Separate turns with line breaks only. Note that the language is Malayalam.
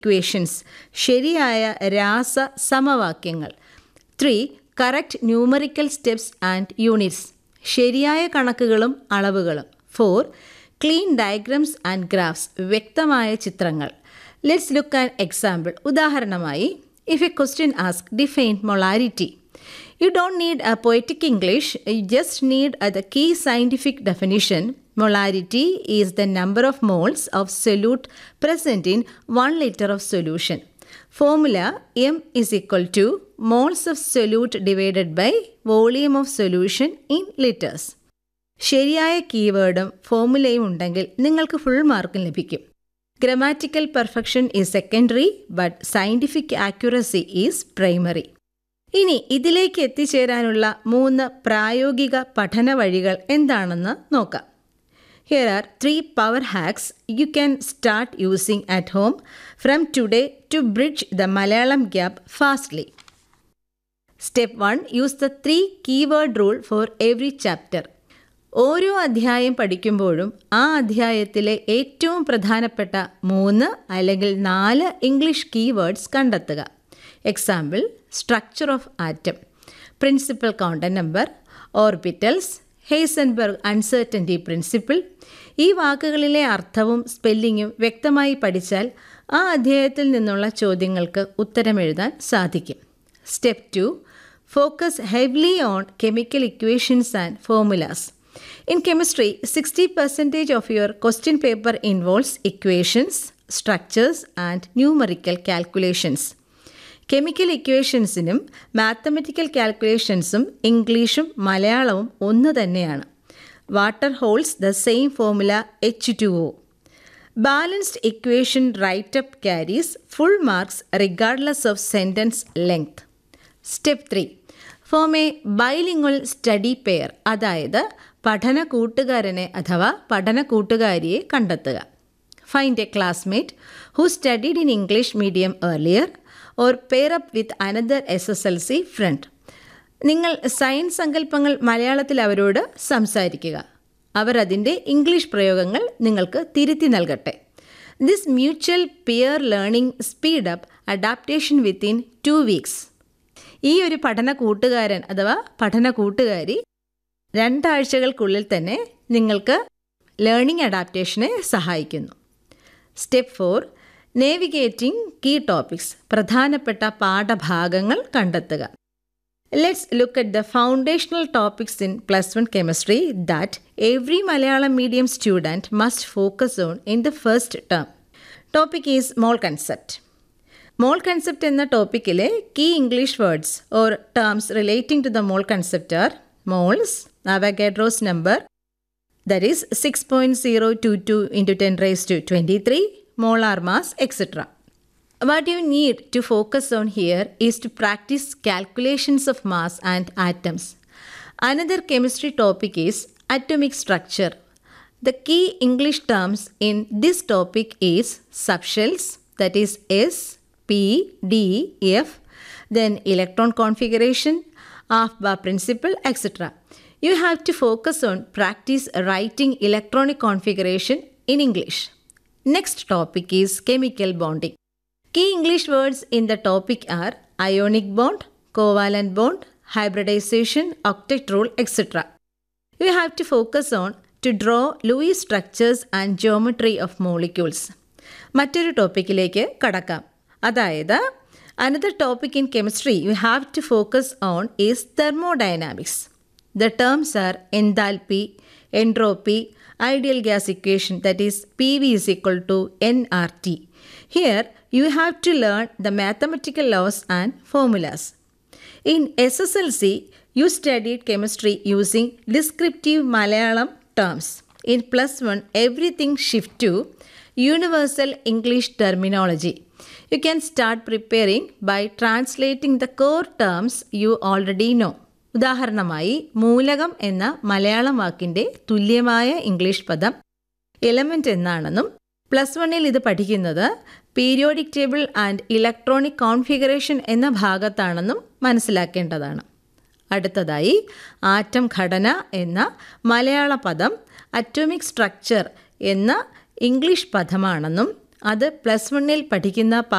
ഇക്വേഷൻസ് ശരിയായ രാസ സമവാക്യങ്ങൾ three correct numerical steps and units ശരിയായ കണക്കുകളും അളവുകളും four clean diagrams and graphs വ്യക്തമായ ചിത്രങ്ങൾ ലെറ്റ്സ് ലുക്ക് ആൻ എക്സാമ്പിൾ ഉദാഹരണമായി if a question ask define molarity You don't need a poetic English, you just need uh, the key scientific definition. Molarity is the number of moles of solute present in 1 liter of solution. Formula M is equal to moles of solute divided by volume of solution in liters. ശരിയായ കീവേഡും ഫോമുലയും ഉണ്ടെങ്കിൽ നിങ്ങൾക്ക് ഫുൾ മാർക്കും ലഭിക്കും grammatical perfection is secondary but scientific accuracy is primary ഇനി ഇതിലേക്ക് എത്തിച്ചേരാനുള്ള മൂന്ന് പ്രായോഗിക പഠന വഴികൾ എന്താണെന്ന് നോക്കാം here are three power hacks you can start using at home from today to bridge the Malayalam gap fastly step one use the three keyword rule for every chapter ഓരോ അധ്യായം പഠിക്കുമ്പോഴും ആ അധ്യായത്തിലെ ഏറ്റവും പ്രധാനപ്പെട്ട മൂന്ന് അല്ലെങ്കിൽ നാല് ഇംഗ്ലീഷ് കീവേഡ്സ് കണ്ടെത്തുക example structure of atom principal quantum number orbitals Heisenberg uncertainty principle ഈ വാക്കുകളിലെ അർത്ഥവും സ്പെല്ലിങ്ങും വ്യക്തമായി പഠിച്ചാൽ ആ അധ്യായത്തിൽ നിന്നുള്ള ചോദ്യങ്ങൾക്ക് ഉത്തരമെഴുതാൻ സാധിക്കും step two focus heavily on chemical equations and formulas In chemistry, 60% of your question paper involves equations, structures, and numerical calculations. Chemical ഇക്വേഷൻസിനും മാത്തമെറ്റിക്കൽ കാൽക്കുലേഷൻസും ഇംഗ്ലീഷും മലയാളവും ഒന്ന് തന്നെയാണ് water holds the same formula H two O balanced equation writeup carries full marks regardless of sentence length step three form a bilingual study pair അതായത് പഠന കൂട്ടുകാരനെ അഥവാ പഠന കൂട്ടുകാരിയെ കണ്ടെത്തുക find a classmate who studied in English medium earlier or pair up with another S S L C friend നിങ്ങൾ സയൻസ് സങ്കല്പങ്ങൾ മലയാളത്തിൽ അവരോട് സംസാരിക്കുക അവർ അതിൻ്റെ ഇംഗ്ലീഷ് പ്രയോഗങ്ങൾ നിങ്ങൾക്ക് തിരുത്തി നൽകട്ടെ this mutual peer learning speed up adaptation within two weeks ഈ ഒരു പഠന കൂട്ടുകാരൻ അഥവാ പഠന കൂട്ടുകാരി രണ്ടാഴ്ചകൾക്കുള്ളിൽ തന്നെ നിങ്ങൾക്ക് ലേണിംഗ് അഡാപ്റ്റേഷനെ സഹായിക്കുന്നു step four navigating key topics പ്രധാനപ്പെട്ട പാഠഭാഗങ്ങൾ കണ്ടെത്തുക let's look at the foundational topics in plus one chemistry that every Malayalam medium student must focus on in the first term topic is mole concept mole concept എന്ന ടോപ്പിക്കിലെ key English words or terms relating to the mole concept are moles Avogadro's number that is 6.022 into 10 raised to 23 molar mass etc. What you need to focus on here is to practice calculations of mass and atoms. Another chemistry topic is atomic structure. The key English terms in this topic is subshells that is S, P, D, F, then electron configuration, Aufbau principle etc you have to focus on practice writing electronic configuration in English. Next topic is chemical bonding. Key English words in the topic are ionic bond, covalent bond, hybridization, octet rule, etc. You have to focus on to draw Lewis structures and geometry of molecules. മറ്റൊരു ടോപ്പിക്കിലേക്ക് കടക്കാം അതായത് another topic in chemistry you have to focus on is thermodynamics The terms are enthalpy, entropy, ideal gas equation that is PV is equal to nRT. Here you have to learn the mathematical laws and formulas. In SSLC, you studied chemistry using descriptive Malayalam terms. In plus one, everything shift to universal English terminology. You can start preparing by translating the core terms you already know. ഉദാഹരണമായി മൂലകം എന്ന മലയാളം വാക്കിൻ്റെ തുല്യമായ ഇംഗ്ലീഷ് പദം എലമെൻ്റ് എന്നാണെന്നും പ്ലസ് വണ്ണിൽ ഇത് പഠിക്കുന്നത് periodic table and electronic configuration എന്ന ഭാഗത്താണെന്നും മനസ്സിലാക്കേണ്ടതാണ് അടുത്തതായി ആറ്റം ഘടന എന്ന മലയാള പദം അറ്റോമിക് സ്ട്രക്ചർ എന്ന ഇംഗ്ലീഷ് പദമാണെന്നും അത് പ്ലസ് വണ്ണിൽ പഠിക്കുന്ന